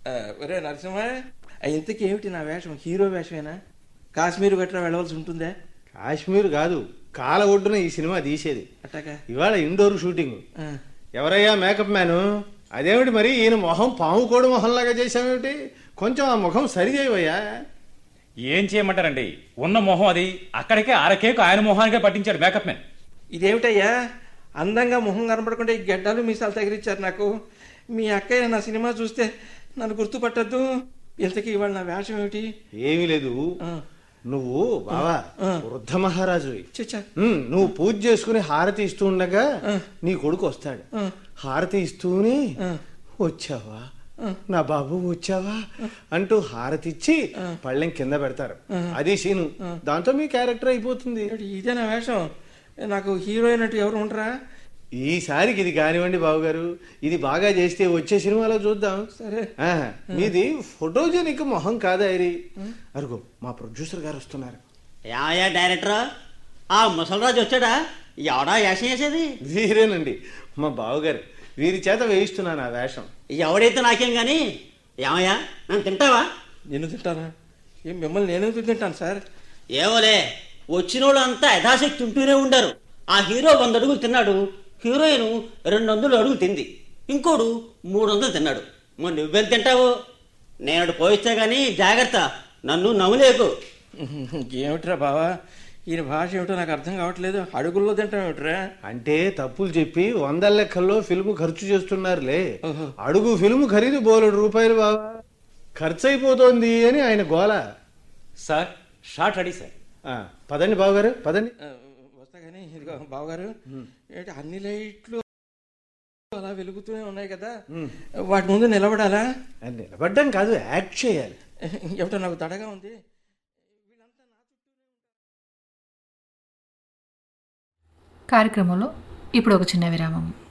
ఆ, ఒరే నరసింహ ఆ, ఇంతకీ ఏమిటి నా వేషం హీరో వేషమేనా కాశ్మీర్ గట్రా వెళ్ళవలసి ఉంటుందా కాశ్మీర్ కాదు కాల ఒడ్డున ఈ సినిమా తీసేది అట్టాగా ఇవాళ ఇండోర్ షూటింగ్ ఆ, ఎవరయ్యా మేకప్ మ్యాను అదేమిటి మరి ఈయన మొహం పాము కోడి మొహంలాగా చేసావేమిటి కొంచెం ఆ ముఖం సరి చేయవయ్యా ఏం చేయమంటారండి ఉన్న మొహం అది అక్కడికే అరకేకు ఆయన మొహానికే పట్టించాడు మేకప్ మ్యాన్ ఇదేమిటయ్యా అందంగా మొహం కనపడకుండా ఈ గడ్డలు మీసాలు తగిలిచ్చారు నాకు మీ అక్కయ్య నా సినిమా చూస్తే నన్ను గుర్తుపట్టద్దు ఇంతకీ ఇవాళ నా వేషం ఏమిటి ఏమీ లేదు ఆ, నువ్వు బావా ఆ. వృద్ధ మహారాజు చచ్చా నువ్వు పూజ చేసుకుని హారతి ఇస్తూ ఉండగా నీ కొడుకు వస్తాడు ఆ. హారతి ఇస్తూనే ఆ. వచ్చావా నా బాబు వచ్చావా అంటూ హారతి ఇచ్చి పళ్ళెం కింద పెడతారు అది సీను దాంతో మీ క్యారెక్టర్ అయిపోతుంది ఏమిటి, ఇదే నా వేషం నాకు హీరోయిన్ అంటూ ఎవరు ఉండరా ఈసారికి ఇది కానివ్వండి బాబుగారు ఇది బాగా చేస్తే వచ్చే సినిమాలో చూద్దాం సరే ఆ, మీది ఫోటోజెనిక్ మొహం కాదా ఇది అరుగు మా ప్రొడ్యూసర్ గారు వస్తున్నారు ఏమయ్యా డైరెక్టర్ ఆ ముసలిరాజు వచ్చాడా ఎవడా వేషం వేసేది వీరేనండి మా బావగారు వీరి చేత వేయిస్తున్నాను ఆ వేషం ఎవడైతే నాకేం గాని ఏమయ్యా నన్ను తింటావా నేను తింటానా ఏం మిమ్మల్ని నేను తింటాను సార్ ఏవోలే వచ్చిన వాళ్ళు అంతా యథాశక్తి ఉంటూనే ఉండారు ఆ హీరో వంద అడుగులు తిన్నాడు హీరోయిన్ రెండు వందలు అడుగులు తింది ఇంకోడు మూడు వందలు తిన్నాడు మరి నువ్వెళ్ళి తింటావు నేను అటు పోయిస్తే గానీ జాగ్రత్త నన్ను నవ్వులేకు ఏమిట్రా బావా ఈయన భాష ఏమిటో నాకు అర్థం కావట్లేదు అడుగుల్లో తింటాం ఏమిట్రా అంటే తప్పులు చెప్పి వందల లెక్కల్లో ఫిల్మ్ ఖర్చు చేస్తున్నారులే ఓహో. అడుగు ఫిల్మ్ ఖరీదు బోలెడు రూపాయలు బావా ఖర్చు అయిపోతోంది అని ఆయన గోల సార్ షార్ట్ రెడీ సార్ ఆ, పదండి బావగారు పదండి ఆ, వస్తా కానీ ఇదిగో బావగారు ఏంటి అన్ని లైట్లు అలా వెలుగుతూనే ఉన్నాయి కదా వాటి ముందు నిలబడాలా ఆ, నిలబడ్డం కాదు యాక్ట్ చేయాలి ఏమిటో నాకు తడగా ఉంది కార్యక్రమంలో ఇప్పుడు ఒక చిన్న విరామం